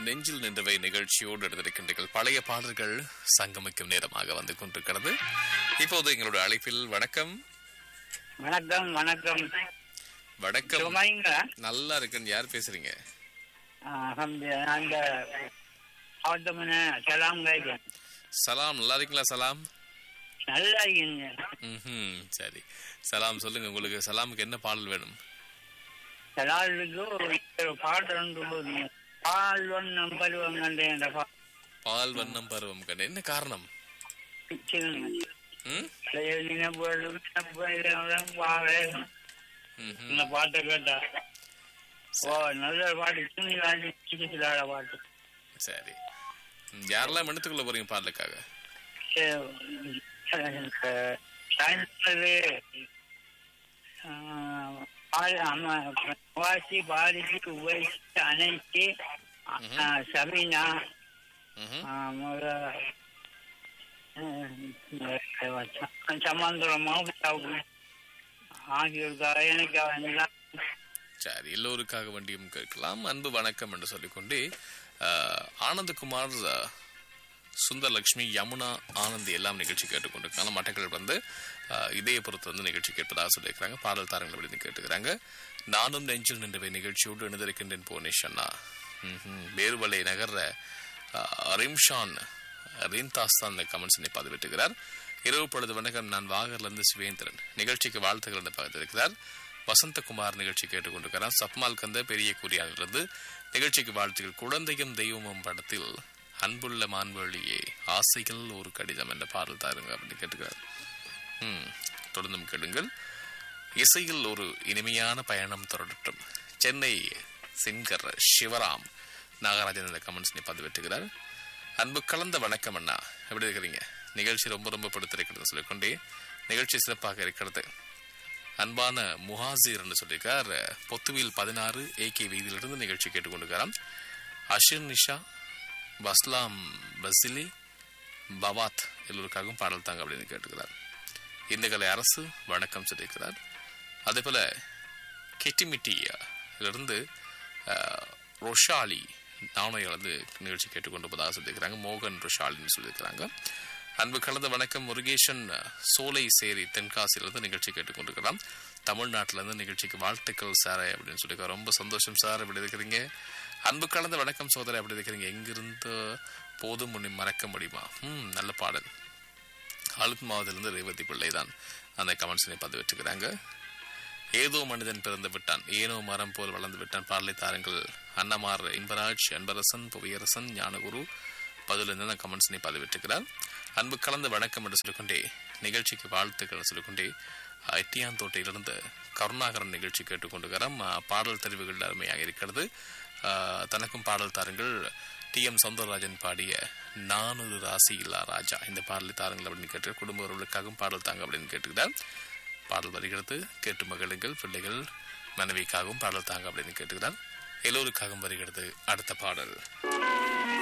நெஞ்சில் நின்றவை நிகழ்ச்சியோடு எடுத்திருக்கின்றீர்கள் பழைய பாடல்கள் சங்கமிக்கும் நேரமாக வந்து கொண்டிருக்கிறது இப்போது எங்களுடைய அழைப்பில் வணக்கம் வணக்கம் வணக்கம் வணக்கம் சுமைங்களா நல்லா இருக்குன்னு யார் பேசுறீங்க அந்த அவத்தமன சலாம் கைக்கன் சலாம் நல்லா இருக்கீங்களா சலாம் நல்லா இருக்கீங்க ம் சரி சலாம் சொல்லுங்க உங்களுக்கு சலாமுக்கு என்ன பாடல் வேணும் சலாலுக்கு ஒரு பாட்டு ரெண்டு பால் வண்ணம் பருவம் கண்டு என்ற பால் வண்ணம் பருவம் கண்டு என்ன காரணம் பாட்டு ம் ம்ஹும். இந்த பாட்டை கேட்டா ஓ நல்ல பாட்டு சின்ன வாட்டி சிக்கிச்சிலாட பாட்டு சரி ம், யாரெல்லாம் எடுத்துக்கொள்ள போறீங்க பாடலுக்காக வாசி பாரிக்கு உபயோகித்து அனைத்து சமீனா ம்ஹும். சமாந்தரம் மாவட்டாவுக்கு ஆகியோருக்காக எனக்கு சரி எல்லோருக்காக வண்டியும் கேட்கலாம் அன்பு வணக்கம் என்று சொல்லிக்கொண்டே ஆஹ், ஆனந்தகுமார் ஆஹ், சுந்தரலட்சுமி யமுனா ஆனந்தி எல்லாம் நிகழ்ச்சி கேட்டுக்கொண்டிருக்காங்க மட்டக்கள் வந்து ஆஹ், இதயபுரத்து வந்து நிகழ்ச்சி கேட்பதாக சொல்லியிருக்கிறாங்க பாடல் தாரங்கள் அப்படின்னு கேட்டுக்கிறாங்க நானும் நெஞ்சில் நின்றவை நிகழ்ச்சியோடு இணைந்திருக்கின்றேன் புவனேஷ் அண்ணா ம்ஹும். வேறுவலை நகர்ற ஆஹ், ரிம்ஷான் ரீந்தாஸ் தான் இந்த கமெண்ட்ஸ் பதிவிட்டுகிறார் இரவு பொழுது வணக்கம் நான் வாகர்லேருந்து சிவேந்திரன் நிகழ்ச்சிக்கு வாழ்த்துக்கள் என்று பகிர்ந்திருக்கிறார் வசந்தகுமார் நிகழ்ச்சி கேட்டுக்கொண்டிருக்கிறார் சப்மால் கந்த பெரிய கூறியானிலிருந்து நிகழ்ச்சிக்கு வாழ்த்துக்கள் குழந்தையும் தெய்வமும் படத்தில் அன்புள்ள மான்வழியே ஆசைகள் ஒரு கடிதம் என்ற பாடல் தாருங்க அப்படின்னு கேட்டுக்கிறார் ம் தொடர்ந்தும் கேளுங்கள் இசையில் ஒரு இனிமையான பயணம் தொடரட்டும் சென்னை சிங்கர் சிவராம் நாகராஜன் இந்த கமெண்ட்ஸ் நீ பதிவிட்டுகிறார் அன்பு கலந்த வணக்கம் அண்ணா எப்படி இருக்கிறீங்க நிகழ்ச்சி ரொம்ப ரொம்ப படுத்திருக்கிறது சொல்லிக்கொண்டே நிகழ்ச்சி சிறப்பாக இருக்கிறது அன்பான முஹாசிர் என்று சொல்லியிருக்கார் பொத்துவில் பதினாறு ஏகே வீதியிலிருந்து நிகழ்ச்சி கேட்டுக்கொண்டிருக்கிறார் அஷிர் நிஷா பஸ்லாம் பசிலி பவாத் எல்லோருக்காகவும் பாடல் தாங்க அப்படின்னு கேட்டுக்கிறார் இந்துக்கலை அரசு வணக்கம் சொல்லியிருக்கிறார் அதே போல கெட்டிமிட்டி இருந்து அஹ், ரொஷாலி நாணயம் வந்து நிகழ்ச்சி கேட்டுக்கொண்டிருப்பதாக சொல்லியிருக்கிறாங்க மோகன் ரொஷாலின்னு சொல்லியிருக்கிறாங்க அன்பு கலந்த வணக்கம் முருகேசன் சோலை சேரி தென்காசியிலிருந்து நிகழ்ச்சி கேட்டுக்கொண்டிருக்கலாம் தமிழ்நாட்டிலிருந்து நிகழ்ச்சிக்கு வாழ்த்துக்கள் சார் அப்படின்னு சொல்லியிருக்காங்க ரொம்ப சந்தோஷம் சார் எப்படி இருக்கிறீங்க அன்பு கலந்த வணக்கம் சோதரை எப்படி இருக்கிறீங்க எங்கிருந்து போதும் உன்னை மறக்க முடியுமா ம் நல்ல பாடல் ஆளுத் மாவட்டத்திலிருந்து ரேவதி பிள்ளை தான் அந்த கமெண்ட்ஸை பதிவிட்டுக்கிறாங்க ஏதோ மனிதன் பிறந்து விட்டான் ஏனோ மரம் போல் வளர்ந்து விட்டான் பாடலை தாருங்கள் அன்னமார் இன்பராஜ் அன்பரசன் புவியரசன் ஞானகுரு பதிலிருந்து அந்த கமெண்ட்ஸை பதிவிட்டுக்கிறார் அன்பு கலந்த வணக்கம் என்று சொல்லிக்கொண்டே நிகழ்ச்சிக்கு வாழ்த்துக்கள் சொல்லிக்கொண்டே எட்டியாந்தோட்டையிலிருந்து கருணாகரன் நிகழ்ச்சி கேட்டுக்கொண்டிருக்கிறோம் அஹ், பாடல் தெரிவுகள் அருமையாக இருக்கிறது அஹ், தனக்கும் பாடல் தாருங்கள் டி எம் சௌந்தரராஜன் பாடிய நானூறு ராசி இல்லா ராஜா இந்த பாடலை தாருங்கள் அப்படின்னு கேட்டு குடும்ப உறவுகளுக்காகவும் பாடல் தாங்க அப்படின்னு கேட்டுக்கிறார் பாடல் வருகிறது கேட்டு மகளுங்கள் பிள்ளைகள் மனைவிக்காகவும் பாடல் தாங்க அப்படின்னு கேட்டுக்கிறார் எல்லோருக்காகவும் வருகிறது அடுத்த பாடல்